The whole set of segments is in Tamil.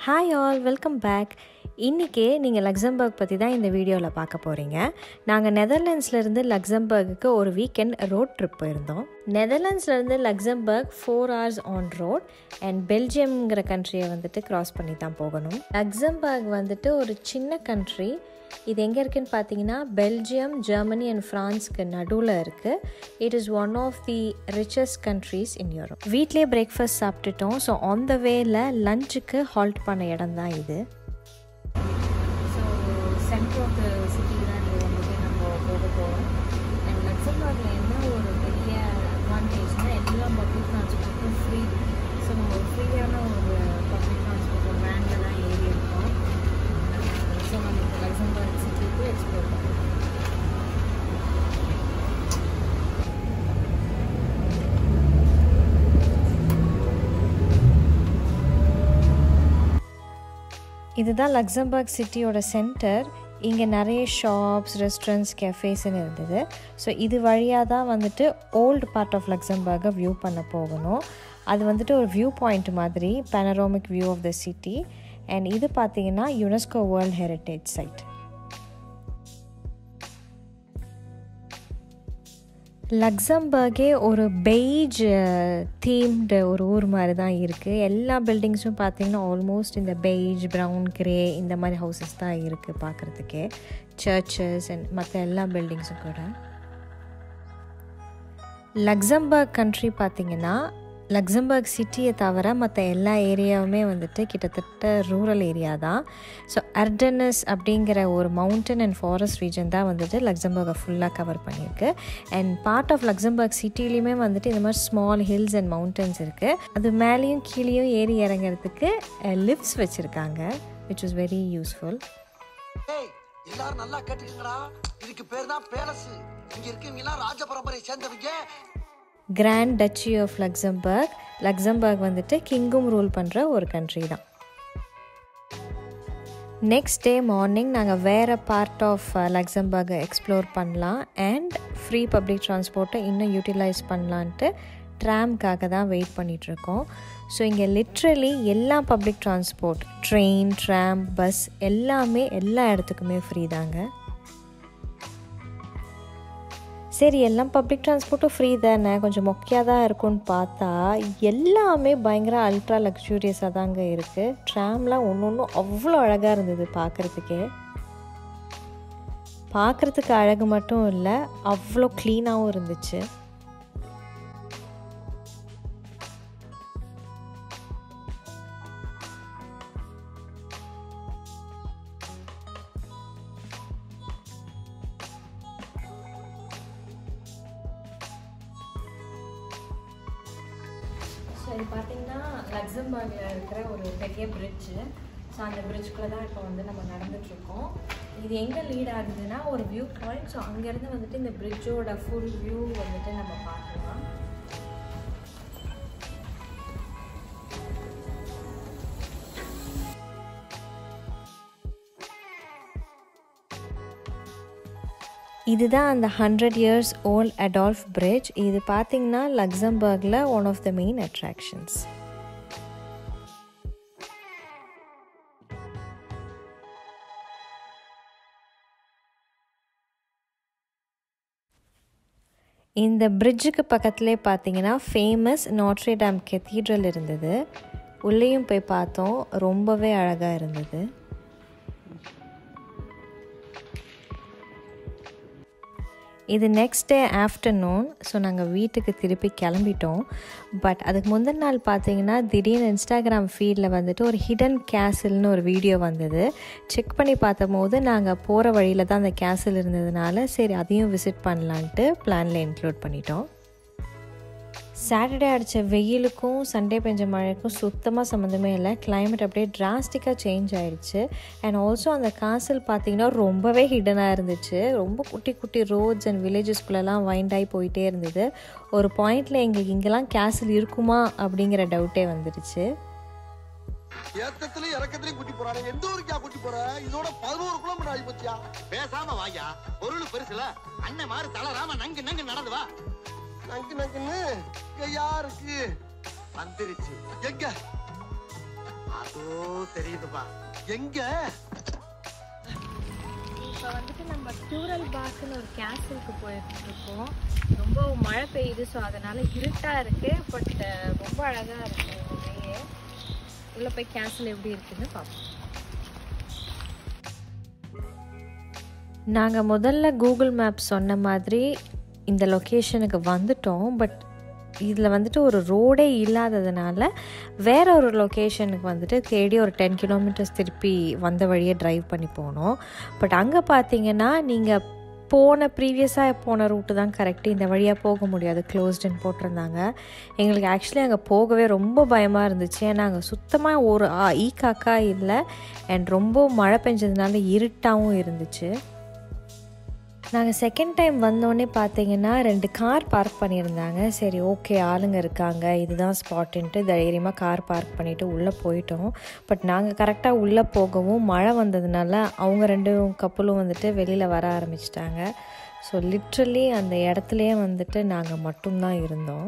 ஹாய் ஆல் வெல்கம் பேக் இன்றைக்கி நீங்கள் லக்சம்பர்க் பற்றி தான் இந்த வீடியோவில் பார்க்க போகிறீங்க நாங்கள் நெதர்லாண்ட்ஸ்லேருந்து லக்சம்பர்க்குக்கு ஒரு வீக்கெண்ட் ரோட் ட்ரிப் போயிருந்தோம் நெதர்லாண்ட்ஸ்லேருந்து Luxembourg four hours on road and பெல்ஜியம்ங்கிற கண்ட்ரியை வந்துட்டு க்ராஸ் பண்ணி தான் போகணும் லக்சம்பர்க் வந்துட்டு ஒரு சின்ன கண்ட்ரி இது எங்கே இருக்குன்னு பார்த்தீங்கன்னா பெல்ஜியம் ஜெர்மனி அண்ட் ஃப்ரான்ஸ்க்கு நடுவில் இருக்குது it is one of the richest countries in Europe வீட்லேயே பிரேக்ஃபாஸ்ட் சாப்பிட்டுட்டோம் ஸோ ஆன் த வேல லஞ்சுக்கு ஹால்ட் பண்ண இடம் தான் இது so centre of the city தான் இது வந்துட்டு நம்ம போக போகிறோம் அண்ட் லக்சம்பர்கில் என்ன ஒரு பெரிய அட்வான்டேஜ்னால் எல்லா பப்ளிக் ட்ரான்ஸ்போர்ட்டும் ஃப்ரீ ஸோ நம்ம ஒரு ஃப்ரீயான ஒரு பப்ளிக் ட்ரான்ஸ்போர்ட் வேனில் தான் ஏறி இருக்கோம் ஸோ நம்ம இப்போ லக்சம்பர்க் சிட்டிக்கு எக்ஸ்ப்ளோர் பண்ணுறோம் இதுதான் லக்சம்பர்க் சிட்டியோட சென்டர் இங்கே நிறைய ஷாப்ஸ் ரெஸ்டாரண்ட்ஸ் கெஃபேஸ்ன்னு இருந்தது ஸோ இது வழியாக தான் வந்துட்டு ஓல்டு பார்ட் ஆஃப் லக்சம்பர்கை வியூ பண்ண போகணும் அது வந்துட்டு ஒரு வியூ பாயிண்ட் மாதிரி panoramic view of the city and இது பார்த்தீங்கன்னா யுனெஸ்கோ வேர்ல்ட் ஹெரிட்டேஜ் சைட் லக்சம்பர்கே ஒரு பெய்ஜ் தீம்டு ஒரு ஊர் மாதிரி தான் இருக்குது எல்லா பில்டிங்ஸும் பார்த்தீங்கன்னா ஆல்மோஸ்ட் இந்த பெய்ஜ் ப்ரௌன் கிரே இந்த மாதிரி ஹவுசஸ் தான் இருக்குது பார்க்குறதுக்கே சர்ச்சஸ் அண்ட் மற்ற எல்லா பில்டிங்ஸும் கூட லக்சம்பர்க் கண்ட்ரி பார்த்திங்கன்னா லக்சம்பர்க் சிட்டியை தவிர மற்ற எல்லா ஏரியாவுமே வந்துட்டு கிட்டத்தட்ட ரூரல் ஏரியா தான் ஸோ அர்டனஸ் அப்படிங்கிற ஒரு மவுண்டன் அண்ட் ஃபாரஸ்ட் ரீஜன் தான் வந்துட்டு லக்சம்பர்கை ஃபுல்லாக கவர் பண்ணியிருக்கு அண்ட் பார்ட் ஆஃப் லக்சம்பர்க் சிட்டிலையுமே வந்துட்டு இந்த மாதிரி ஸ்மால் ஹில்ஸ் அண்ட் மவுண்டன்ஸ் இருக்குது அது மேலேயும் கீழேயும் ஏறி இறங்குறதுக்கு லிஃப்ட்ஸ் வச்சுருக்காங்க விச் இஸ் வெரி யூஸ்ஃபுல் ஏய் எல்லாரும் நல்லா கேட்டுக்கங்கடா இதுக்கு பேர் தான் பேலஸ் இங்க இருக்கவங்க எல்லாம் ராஜ பரம்பரையை சேர்ந்தவங்க grand duchy of Luxembourg Luxembourg வந்துட்டு கிங்கும் ரூல் பண்ணுற ஒரு கண்ட்ரி தான் நெக்ஸ்ட் டே மார்னிங் நாங்கள் வேறு பார்ட் ஆஃப் லக்சம்பர்கை எக்ஸ்ப்ளோர் பண்ணலாம் அண்ட் ஃப்ரீ பப்ளிக் ட்ரான்ஸ்போர்ட்டை இன்னும் யூட்டிலைஸ் பண்ணலான்ட்டு ட்ராம்க்காக தான் வெயிட் பண்ணிகிட்ருக்கோம் ஸோ இங்கே லிட்ரலி எல்லா public transport train tram bus எல்லாமே எல்லா இடத்துக்குமே ஃப்ரீ தாங்க சரி எல்லாம் பப்ளிக் ட்ரான்ஸ்போர்ட்டும் ஃப்ரீ தானே கொஞ்சம் மொக்கையாக தான் இருக்கும்னு பார்த்தா எல்லாமே பயங்கர அல்ட்ரா லக்ஸூரியஸாக தாங்க இருக்குது ட்ராம்லாம் ஒன்று ஒன்றும் அவ்வளோ அழகாக இருந்தது பார்க்குறதுக்கே பார்க்குறதுக்கு அழகு மட்டும் இல்லை அவ்வளோ க்ளீனாகவும் இருந்துச்சு ஸோ இது பார்த்தீங்கன்னா லக்சம்பர்கில் இருக்கிற ஒரு பெரிய பிரிட்ஜு ஸோ அந்த பிரிட்ஜுக்குள்ளே தான் இப்போ வந்து நம்ம நடந்துட்டுருக்கோம் இது எங்கே லீட் ஆகுதுன்னா ஒரு வியூ பாயிண்ட் ஸோ அங்கேருந்து வந்துட்டு இந்த பிரிட்ஜோட ஃபுல் வியூ வந்துட்டு நம்ம பார்க்கலாம் இதுதான் அந்த hundred years old Adolphe bridge இது பார்த்தீங்கன்னா லக்சம்பர்கில் one of the main attractions இந்த பிரிட்ஜுக்கு பக்கத்துலேயே பார்த்தீங்கன்னா ஃபேமஸ் நாட்ரே டேம் கெத்தீட்ரல் இருந்தது உள்ளேயும் போய் பார்த்தோம் ரொம்பவே அழகாக இருந்தது இது நெக்ஸ்ட் டே ஆஃப்டர்நூன் ஸோ நாங்கள் வீட்டுக்கு திருப்பி கிளம்பிட்டோம் பட் அதுக்கு முந்தின நாள் பார்த்தீங்கன்னா திடீர்னு இன்ஸ்டாகிராம் ஃபீடில் வந்துட்டு ஒரு ஹிடன் கேசில்னு ஒரு வீடியோ வந்தது செக் பண்ணி பார்த்தபோது நாங்கள் போகிற வழியில் தான் அந்த கேசில் இருந்ததுனால சரி அதையும் விசிட் பண்ணலான்ட்டு பிளானில் இன்க்ளூட் பண்ணிட்டோம் சாட்டர்டே அடித்த வெயிலுக்கும் சண்டே பெஞ்ச மழைக்கும் சுத்தமாக சம்மந்தமே இல்லை கிளைமேட் அப்படியே டிராஸ்டிக்காக சேஞ்ச் ஆயிடுச்சு அண்ட் ஆல்சோ அந்த காசல் பார்த்தீங்கன்னா ரொம்பவே ஹிடனாக இருந்துச்சு ரொம்ப குட்டி குட்டி ரோட்ஸ் அண்ட் வில்லேஜஸ்குள்ளெல்லாம் வைண்ட் ஆகி போயிட்டே இருந்தது ஒரு பாயிண்டில் எங்களுக்கு இங்கெல்லாம் கேசல் இருக்குமா அப்படிங்கிற டவுட்டே வந்துடுச்சு ஏத்தத்திலயும் இறக்கத்திலயும் கூட்டி போறாரு எந்த ஊருக்கா கூட்டி போற இதோட பதினோரு கிலோமீட்டர் ஆகி போச்சியா பேசாம வாயா பொருள் பெருசுல அண்ணன் மாறு தளராம நங்கு நங்கு நடந்து வா நங்கு நங்குன்னு இங்க யாருக்கு வந்துருச்சு எங்க அதோ தெரியுதுப்பா எங்க இப்போ வந்துட்டு நம்ம டியூரல் பார்க்குன்னு ஒரு கேசலுக்கு போயிட்டு இருக்கோம் ரொம்ப மழை பெய்யுது ஸோ அதனால இருட்டாக இருக்கு பட் ரொம்ப அழகாக இருக்கு உள்ளேயே உள்ளே போய் கேசல் எப்படி இருக்குன்னு பார்ப்போம் நாங்கள் முதல்ல கூகுள் மேப் சொன்ன மாதிரி இந்த லொக்கேஷனுக்கு வந்துட்டோம் பட் இதில் வந்துட்டு ஒரு ரோடே இல்லாததுனால வேற ஒரு லொக்கேஷனுக்கு வந்துட்டு தேடி ஒரு டென் கிலோமீட்டர்ஸ் திருப்பி வந்த வழியே ட்ரைவ் பண்ணி போனோம் பட் அங்கே பார்த்தீங்கன்னா நீங்கள் போன ப்ரீவியஸாக போன ரூட்டு தான் கரெக்டு இந்த வழியாக போக முடியாது க்ளோஸ்டுன்னு போட்டிருந்தாங்க எங்களுக்கு ஆக்சுவலி அங்கே போகவே ரொம்ப பயமாக இருந்துச்சு ஏன்னா அங்கே சுத்தமாக ஒரு ஆ, ஈ காக்கா இல்லை அண்ட் ரொம்ப மழை பெஞ்சதுனால இருட்டாகவும் இருந்துச்சு நாங்கள் செகண்ட் டைம் வந்தோடனே பார்த்தீங்கன்னா ரெண்டு கார் பார்க் பண்ணியிருந்தாங்க சரி ஓகே ஆளுங்க இருக்காங்க இதுதான் ஸ்பாட்டுன்ட்டு தைரியமாக கார் பார்க் பண்ணிவிட்டு உள்ளே போயிட்டோம் பட் நாங்கள் கரெக்டாக உள்ளே போகவும் மழை வந்ததுனால அவங்க ரெண்டு கப்பலும் வந்துட்டு வெளியில் வர ஆரம்பிச்சிட்டாங்க ஸோ லிட்ரலி அந்த இடத்துலையே வந்துட்டு நாங்கள் மட்டும்தான் இருந்தோம்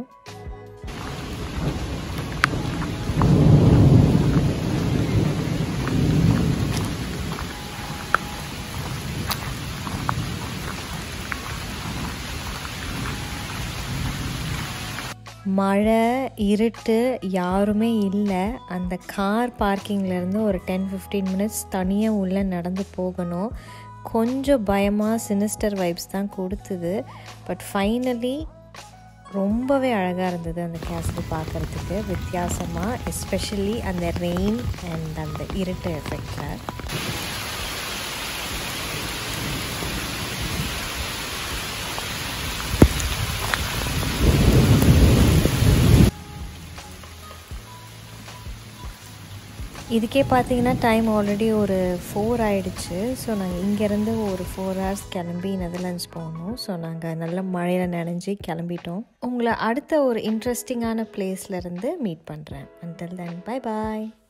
மழை இருட்டு யாருமே இல்லை அந்த கார் பார்க்கிங்லேருந்து ஒரு டென் ஃபிஃப்டீன் மினிட்ஸ் தனியாக உள்ளே நடந்து போகணும் கொஞ்சம் பயமாக சினிஸ்டர் வைப்ஸ் தான் கொடுத்தது பட் ஃபைனலி ரொம்பவே அழகாக இருந்தது அந்த கேசல் பார்க்குறதுக்கு வித்தியாசமாக எஸ்பெஷலி அந்த ரெயின் அண்ட் அந்த இருட்டு எஃபெக்டில் இதுக்கே பார்த்தீங்கன்னா டைம் ஆல்ரெடி ஒரு ஃபோர் ஆயிடுச்சு ஸோ நாங்கள் இங்கேருந்து ஒரு ஃபோர் ஹவர்ஸ் கிளம்பி நெதர்லாண்ட்ஸ் போகணும் ஸோ நாங்கள் நல்ல மழையில் நனைஞ்சு கிளம்பிட்டோம் உங்களை அடுத்த ஒரு இன்ட்ரெஸ்டிங்கான பிளேஸ்லேருந்து மீட் பண்ணுறேன் அன்டில் தென் பை பாய்